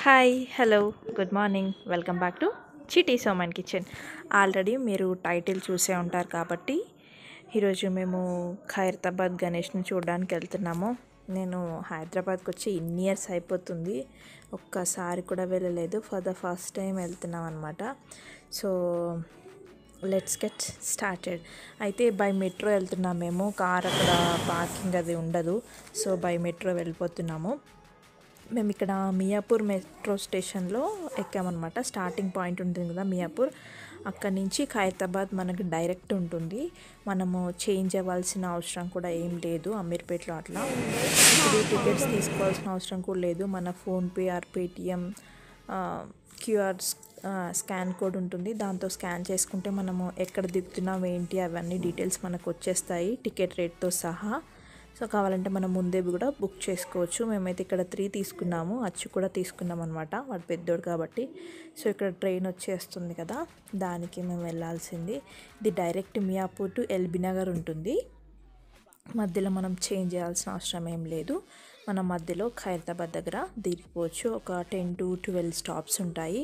Hi hello good morning welcome back to చిటీ సోమన్ kitchen already మీరు టైటిల్ చూసే ఉంటారు కాబట్టి ఈరోజు మేము ఖైరతాబాద్ గణేష్ని చూడడానికి వెళ్తున్నాము నేను హైదరాబాద్కి వచ్చి ఇన్ని ఇయర్స్ అయిపోతుంది ఒక్కసారి కూడా వెళ్ళలేదు ఫర్ ద ఫస్ట్ టైం వెళ్తున్నాం అనమాట సో లెట్స్ గెట్ స్టార్టెడ్ అయితే బై మెట్రో వెళ్తున్నాం మేము కార్ అక్కడ పార్కింగ్ అది ఉండదు సో బై మెట్రో వెళ్ళిపోతున్నాము మేము ఇక్కడ మియాపూర్ మెట్రో స్టేషన్లో ఎక్కామన్నమాట స్టార్టింగ్ పాయింట్ ఉంటుంది కదా మియాపూర్ అక్కడి నుంచి ఖైరతాబాద్ మనకి డైరెక్ట్ ఉంటుంది మనము చేంజ్ అవ్వాల్సిన అవసరం కూడా ఏం లేదు అమీర్పేటలో అట్లా ఇప్పుడు టికెట్స్ తీసుకోవాల్సిన అవసరం కూడా లేదు మన PhonePe or Paytm QR scan code ఉంటుంది దాంతో స్కాన్ చేసుకుంటే మనము ఎక్కడ దిగుతున్నాం ఏంటి అవన్నీ డీటెయిల్స్ మనకు వచ్చేస్తాయి టికెట్ రేట్తో సహా సో కావాలంటే మనం ముందే కూడా బుక్ చేసుకోవచ్చు మేమైతే ఇక్కడ త్రీ తీసుకున్నాము అచ్చు కూడా తీసుకున్నాం అనమాట వాడు పెద్దోడు కాబట్టి సో ఇక్కడ ట్రైన్ వచ్చేస్తుంది కదా దానికి మేము వెళ్ళాల్సింది ఇది direct Miyapur to LB Nagar ఉంటుంది మధ్యలో మనం చేంజ్ చేయాల్సిన అవసరం ఏం లేదు మనం మధ్యలో ఖైరతాబాద్ దగ్గర దిగిపోవచ్చు ఒక టెన్ టు ట్వెల్వ్ స్టాప్స్ ఉంటాయి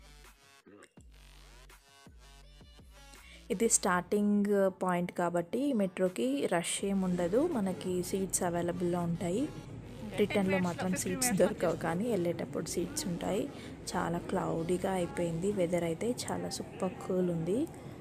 ఇది స్టార్టింగ్ పాయింట్ కాబట్టి మెట్రోకి రష్ ఏం ఉండదు మనకి సీట్స్ అవైలబుల్లో ఉంటాయి రిటర్న్లో మాత్రం సీట్స్ దొరకవు కానీ వెళ్ళేటప్పుడు సీట్స్ ఉంటాయి చాలా క్లౌడీగా అయిపోయింది వెదర్ అయితే చాలా సూపర్ కూల్ ఉంది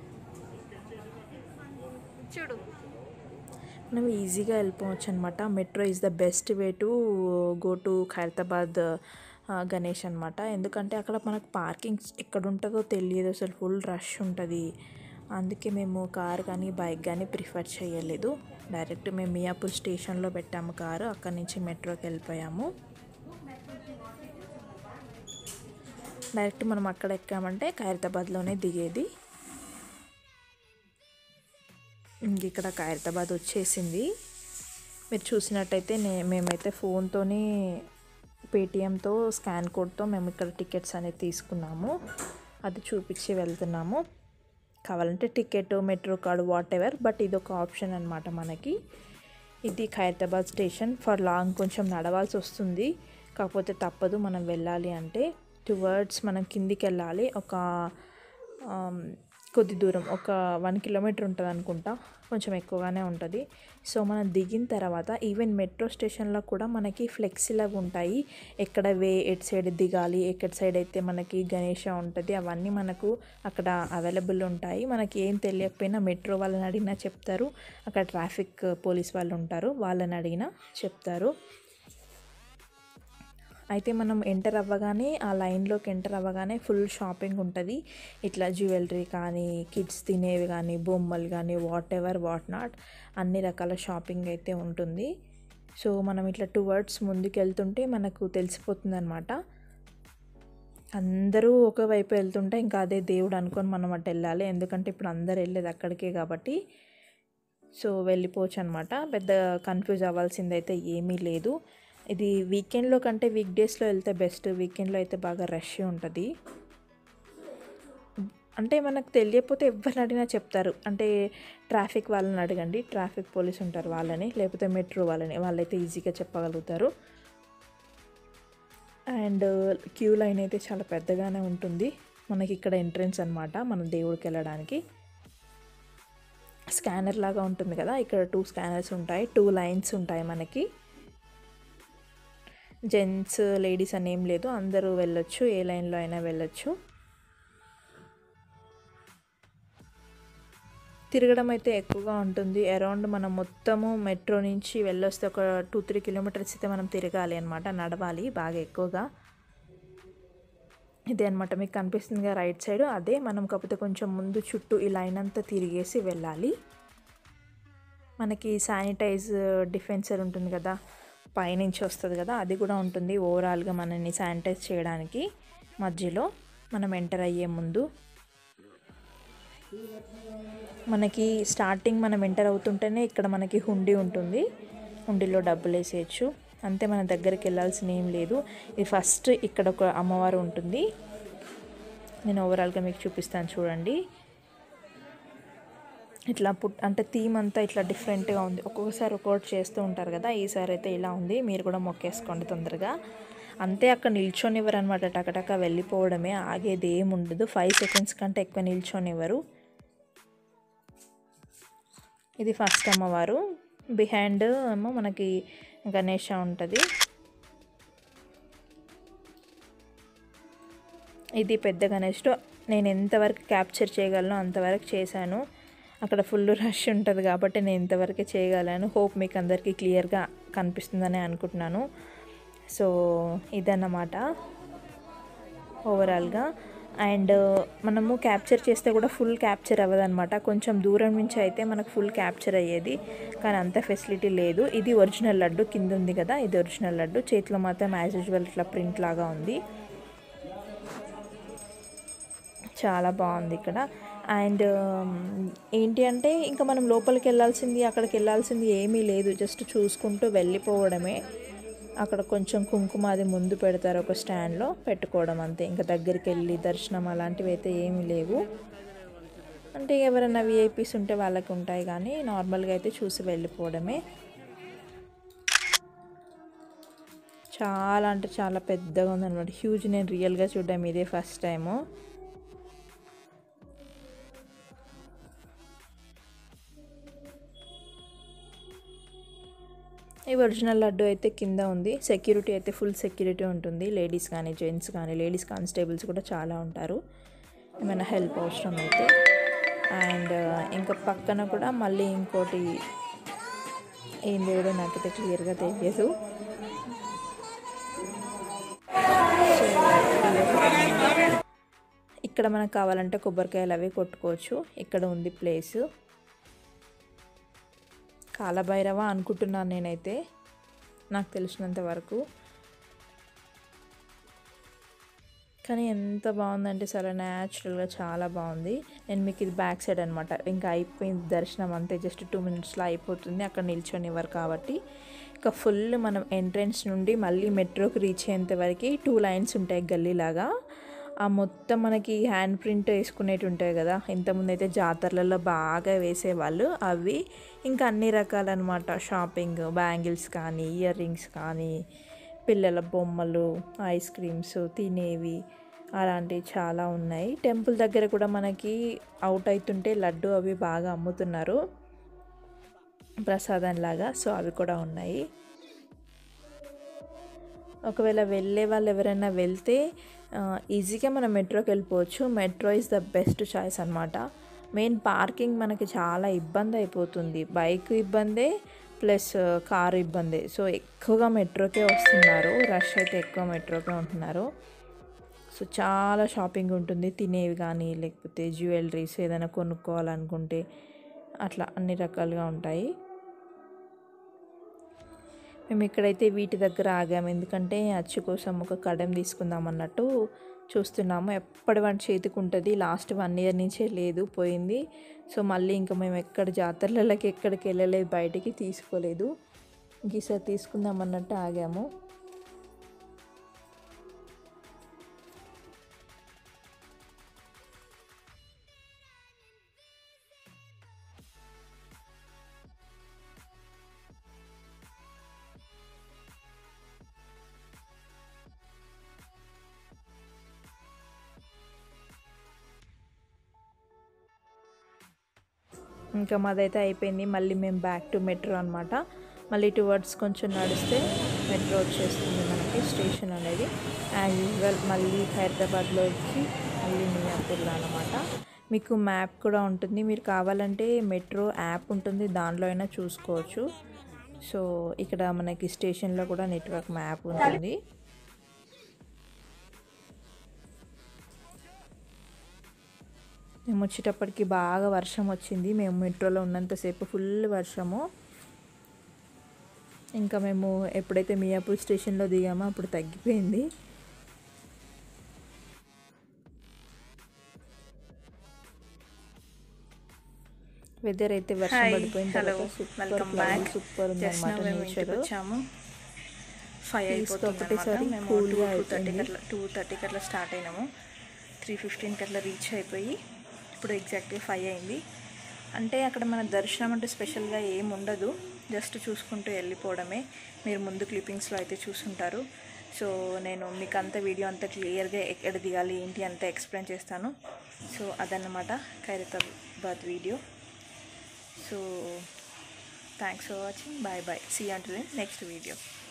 చూడు మనం ఈజీగా వెళ్ళిపోవచ్చు అనమాట metro is the best way to go to Khairatabad Ganesh అనమాట ఎందుకంటే అక్కడ మనకు పార్కింగ్ ఎక్కడ ఉంటుందో తెలియదు అసలు ఫుల్ రష్ ఉంటుంది అందుకే మేము కార్ కానీ బైక్ కానీ ప్రిఫర్ చేయలేదు డైరెక్ట్ మేము మియాపూర్ స్టేషన్లో పెట్టాము కారు అక్కడి నుంచి మెట్రోకి వెళ్ళిపోయాము డైరెక్ట్ మనం అక్కడ ఎక్కామంటే ఖైరతాబాద్లోనే దిగేది ఇంక ఇక్కడ ఖైరతాబాద్ వచ్చేసింది మీరు చూసినట్టయితే నే మేమైతే ఫోన్తోనే పేటిఎంతో స్కాన్ కోడ్తో మేము ఇక్కడ టికెట్స్ అనేది తీసుకున్నాము అది చూపించి వెళ్తున్నాము కావాలంటే ticket metro card whatever but ఇది ఒక ఆప్షన్ అనమాట మనకి ఇది ఖైరతాబాద్ స్టేషన్ ఫర్ లాంగ్ కొంచెం నడవాల్సి వస్తుంది కాకపోతే తప్పదు మనం వెళ్ళాలి అంటే టువర్డ్స్ మనం కిందికి వెళ్ళాలి ఒక కొద్ది దూరం ఒక వన్ కిలోమీటర్ ఉంటుంది అనుకుంటా కొంచెం ఎక్కువగానే ఉంటుంది సో మనం దిగిన తర్వాత ఈవెన్ మెట్రో స్టేషన్లో కూడా మనకి ఫ్లెక్సీలాగా ఉంటాయి ఎక్కడ వే ఎటు సైడ్ దిగాలి ఎక్కడ సైడ్ అయితే మనకి గణేష ఉంటుంది అవన్నీ మనకు అక్కడ అవైలబుల్ ఉంటాయి మనకి ఏం తెలియకపోయినా మెట్రో వాళ్ళని అడిగినా చెప్తారు అక్కడ ట్రాఫిక్ పోలీస్ వాళ్ళు ఉంటారు వాళ్ళని అడిగినా చెప్తారు అయితే మనం ఎంటర్ అవ్వగానే ఆ లైన్లోకి ఎంటర్ అవ్వగానే ఫుల్ షాపింగ్ ఉంటుంది ఇట్లా జ్యువెలరీ కానీ కిడ్స్ తినేవి కానీ బొమ్మలు కానీ వాట్ ఎవర్ వాట్ నాట్ అన్ని రకాల షాపింగ్ అయితే ఉంటుంది సో మనం ఇట్లా టూ వర్డ్స్ ముందుకు వెళ్తుంటే మనకు తెలిసిపోతుంది అనమాట అందరూ ఒకవైపు వెళ్తుంటే ఇంకా అదే దేవుడు అనుకొని మనం అటు వెళ్ళాలి ఎందుకంటే ఇప్పుడు అందరు వెళ్ళేది అక్కడికే కాబట్టి సో వెళ్ళిపోవచ్చు అనమాట పెద్ద కన్ఫ్యూజ్ అవ్వాల్సింది అయితే ఏమీ లేదు ఇది వీకెండ్లో కంటే వీక్ డేస్లో వెళ్తే బెస్ట్ వీకెండ్లో అయితే బాగా రష్ ఉంటుంది అంటే మనకు తెలియకపోతే ఎవరిని అడిగినా చెప్తారు అంటే ట్రాఫిక్ వాళ్ళని అడగండి ట్రాఫిక్ పోలీస్ ఉంటారు వాళ్ళని లేకపోతే మెట్రో వాళ్ళని వాళ్ళైతే ఈజీగా చెప్పగలుగుతారు అండ్ క్యూ లైన్ అయితే చాలా పెద్దగానే ఉంటుంది మనకి ఇక్కడ ఎంట్రన్స్ అనమాట మన దేవుడికి వెళ్ళడానికి స్కానర్ లాగా ఉంటుంది కదా ఇక్కడ టూ స్కానర్స్ ఉంటాయి టూ లైన్స్ ఉంటాయి మనకి జెంట్స్ లేడీస్ అని ఏం లేదు అందరూ వెళ్ళొచ్చు ఏ లైన్లో అయినా వెళ్ళొచ్చు తిరగడం అయితే ఎక్కువగా ఉంటుంది అరౌండ్ మనం మొత్తము మెట్రో నుంచి వెళ్ళొస్తే ఒక టూ త్రీ కిలోమీటర్స్ అయితే మనం తిరగాలి అనమాట నడవాలి బాగా ఎక్కువగా ఇదే అనమాట మీకు కనిపిస్తుందిగా రైట్ సైడ్ అదే మనం కాకపోతే కొంచెం ముందు చుట్టూ ఈ లైన్ అంతా తిరిగేసి వెళ్ళాలి మనకి శానిటైజ్ డిఫెన్సర్ ఉంటుంది కదా పైనుంచి వస్తుంది కదా అది కూడా ఉంటుంది ఓవరాల్గా మనల్ని శానిటైజ్ చేయడానికి మధ్యలో మనం ఎంటర్ అయ్యే ముందు మనకి స్టార్టింగ్ మనం ఎంటర్ అవుతుంటేనే ఇక్కడ మనకి హుండీ ఉంటుంది హుండీలో డబ్బులు వేసేయచ్చు అంతే మన దగ్గరికి వెళ్ళాల్సిన ఏం లేదు ఇది ఫస్ట్ ఇక్కడ ఒక అమ్మవారు ఉంటుంది నేను ఓవరాల్గా మీకు చూపిస్తాను చూడండి ఇట్లా పుట్ అంటే థీమ్ అంతా ఇట్లా డిఫరెంట్గా ఉంది ఒక్కొక్కసారి ఒక్కొక్కటి చేస్తూ ఉంటారు కదా ఈసారి అయితే ఇలా ఉంది మీరు కూడా మొక్కేసుకోండి తొందరగా అంతే అక్కడ నిల్చొనివ్వరు అనమాట టకటక వెళ్ళిపోవడమే ఆగేది ఏమి ఉండదు ఫైవ్ సెకండ్స్ కంటే ఎక్కువ నిల్చొనివ్వరు ఇది ఫస్ట్ అమ్మవారు బిహైండ్ ఏమో మనకి గణేష ఉంటుంది ఇది పెద్ద గణేష్డు నేను ఎంతవరకు క్యాప్చర్ చేయగలను అంతవరకు చేశాను అక్కడ ఫుల్ రష్ ఉంటుంది కాబట్టి నేను ఇంతవరకే చేయగలను హోప్ మీకు అందరికీ క్లియర్గా కనిపిస్తుందని అనుకుంటున్నాను సో ఇదన్నమాట ఓవరాల్గా అండ్ మనము క్యాప్చర్ చేస్తే కూడా ఫుల్ క్యాప్చర్ అవ్వదన్నమాట కొంచెం దూరం నుంచి అయితే మనకు ఫుల్ క్యాప్చర్ అయ్యేది కానీ అంత ఫెసిలిటీ లేదు ఇది ఒరిజినల్ లడ్డు కింద ఉంది కదా ఇది ఒరిజినల్ లడ్డు చేతిలో మాత్రం యాజ్ యూజువల్ ఇట్లా ప్రింట్ లాగా ఉంది చాలా బాగుంది ఇక్కడ అండ్ ఏంటి అంటే ఇంకా మనం లోపలికి వెళ్ళాల్సింది అక్కడికి వెళ్ళాల్సింది ఏమీ లేదు జస్ట్ చూసుకుంటూ వెళ్ళిపోవడమే అక్కడ కొంచెం కుంకుమ అది ముందు పెడతారు ఒక స్టాండ్లో పెట్టుకోవడం అంతే ఇంకా దగ్గరికి వెళ్ళి దర్శనం అలాంటివి అయితే ఏమీ లేవు అంటే ఎవరైనా విఐపీస్ ఉంటే వాళ్ళకి ఉంటాయి కానీ నార్మల్గా అయితే చూసి వెళ్ళిపోవడమే చాలా అంటే చాలా పెద్దగా ఉందన్నమాట హ్యూజ్ నేను రియల్గా చూడడం ఇదే ఫస్ట్ టైము ఈ ఒరిజినల్ లడ్డు అయితే కింద ఉంది సెక్యూరిటీ అయితే ఫుల్ సెక్యూరిటీ ఉంటుంది లేడీస్ కానీ జెంట్స్ కానీ లేడీస్ కానిస్టేబుల్స్ కూడా చాలా ఉంటారు ఏమైనా హెల్ప్ అవసరం అయితే అండ్ ఇంకా పక్కన కూడా మళ్ళీ ఇంకోటి ఏం దేవుడో నాకైతే క్లియర్గా తెలియదు ఇక్కడ మనకు కావాలంటే కొబ్బరికాయలు అవి కొట్టుకోవచ్చు ఇక్కడ ఉంది ప్లేస్ కాలభైరవ అనుకుంటున్నాను నేనైతే నాకు తెలిసినంత వరకు కానీ ఎంత బాగుందంటే చాలా న్యాచురల్గా చాలా బాగుంది నేను మీకు ఇది బ్యాక్ సైడ్ అనమాట ఇంకా అయిపోయింది దర్శనం అంతే జస్ట్ టూ మినిట్స్లో అయిపోతుంది అక్కడ నిల్చొనివ్వరు కాబట్టి ఇంకా ఫుల్ మనం ఎంట్రన్స్ నుండి మళ్ళీ మెట్రోకి రీచ్ అయ్యేంత వరకు టూ లైన్స్ ఉంటాయి గల్లీలాగా ఆ మొత్తం మనకి హ్యాండ్ ప్రింట్ వేసుకునేవి ఉంటాయి కదా ఇంతకుముందు అయితే జాతరలలో బాగా వేసేవాళ్ళు అవి ఇంకా అన్ని రకాలన్నమాట షాపింగ్ బ్యాంగిల్స్ కానీ ఇయర్ రింగ్స్ కానీ పిల్లల బొమ్మలు ఐస్ క్రీమ్స్ తినేవి అలాంటివి చాలా ఉన్నాయి టెంపుల్ దగ్గర కూడా మనకి అవుట్ అవుతుంటే లడ్డు అవి బాగా అమ్ముతున్నారు ప్రసాదంలాగా సో అవి కూడా ఉన్నాయి ఒకవేళ వెళ్ళే వాళ్ళు ఎవరైనా వెళ్తే ఈజీగా మనం మెట్రోకి వెళ్ళిపోవచ్చు metro is the best choice అనమాట మెయిన్ పార్కింగ్ మనకి చాలా ఇబ్బంది అయిపోతుంది బైక్ ఇబ్బందే ప్లస్ కారు ఇబ్బంది సో ఎక్కువగా మెట్రోకే వస్తున్నారు రష్ అయితే ఎక్కువ మెట్రోకే ఉంటున్నారు సో చాలా షాపింగ్ ఉంటుంది తినేవి కానీ లేకపోతే జ్యువెలరీస్ ఏదైనా కొనుక్కోవాలనుకుంటే అట్లా అన్ని రకాలుగా ఉంటాయి మేము ఇక్కడైతే వీటి దగ్గర ఆగాము ఎందుకంటే అచ్చు కోసం ఒక కడం తీసుకుందాం అన్నట్టు చూస్తున్నాము ఎప్పటి వాటి చేతికి ఉంటుంది లాస్ట్ వన్ ఇయర్ నుంచే లేదు పోయింది సో మళ్ళీ ఇంకా మేము ఎక్కడ జాతరలకి ఎక్కడికి వెళ్ళలేదు బయటికి తీసుకోలేదు గీసారి తీసుకుందాం అన్నట్టు ఆగాము ఇంకా మాదైతే అయిపోయింది మళ్ళీ మేము బ్యాక్ టు మెట్రో అనమాట మళ్ళీ టువర్డ్స్ కొంచెం నడిస్తే మెట్రో వచ్చేస్తుంది మనకి స్టేషన్ అనేది యాజ్ యూజువల్ మళ్ళీ హైదరాబాద్లో వచ్చి మళ్ళీ మియాపూర్లో అనమాట మీకు మ్యాప్ కూడా ఉంటుంది మీరు కావాలంటే మెట్రో యాప్ ఉంటుంది దానిలో అయినా చూసుకోవచ్చు సో ఇక్కడ మనకి స్టేషన్లో కూడా నెట్వర్క్ మ్యాప్ ఉంటుంది మేము వచ్చేటప్పటికి బాగా వర్షం వచ్చింది మేము మెట్రోలో ఉన్నంతసేపు ఫుల్ వర్షము ఇంకా మేము ఎప్పుడైతే మియాపూర్ స్టేషన్లో దిగామో అప్పుడు తగ్గిపోయింది వెదర్ అయితే వర్షం హాయ్ పడిపోయిన హలో తర్వాత సూపర్ వెల్కమ్ బ్యాక్ సూపర్ ఉంది జస్ట్ అనమాట మేము ఇంటికి నేచర్ వచ్చాము ఫైవ్ అయిపోతుంది ఒకటేసారి మేము టూ cool గా టూ థర్టీకి అయిపోయింది. అట్లా టూ థర్టీకి అట్లా స్టార్ట్ అయినాము త్రీ ఫిఫ్టీన్కి అట్లా రీచ్ అయిపోయి ఇప్పుడు ఎగ్జాక్ట్గా ఫైవ్ అయింది అంటే అక్కడ మన దర్శనం అంటే స్పెషల్గా ఏం ఉండదు జస్ట్ చూసుకుంటూ వెళ్ళిపోవడమే మీరు ముందు క్లిప్పింగ్స్లో అయితే చూసుంటారు సో నేను మీకు అంత వీడియో అంతా క్లియర్గా ఎక్కడ దిగాలి ఏంటి అంతా ఎక్స్ప్లెయిన్ చేస్తాను సో అదన్నమాట Khairatabad video so thanks for watching bye bye see అంటున్నాను నెక్స్ట్ వీడియో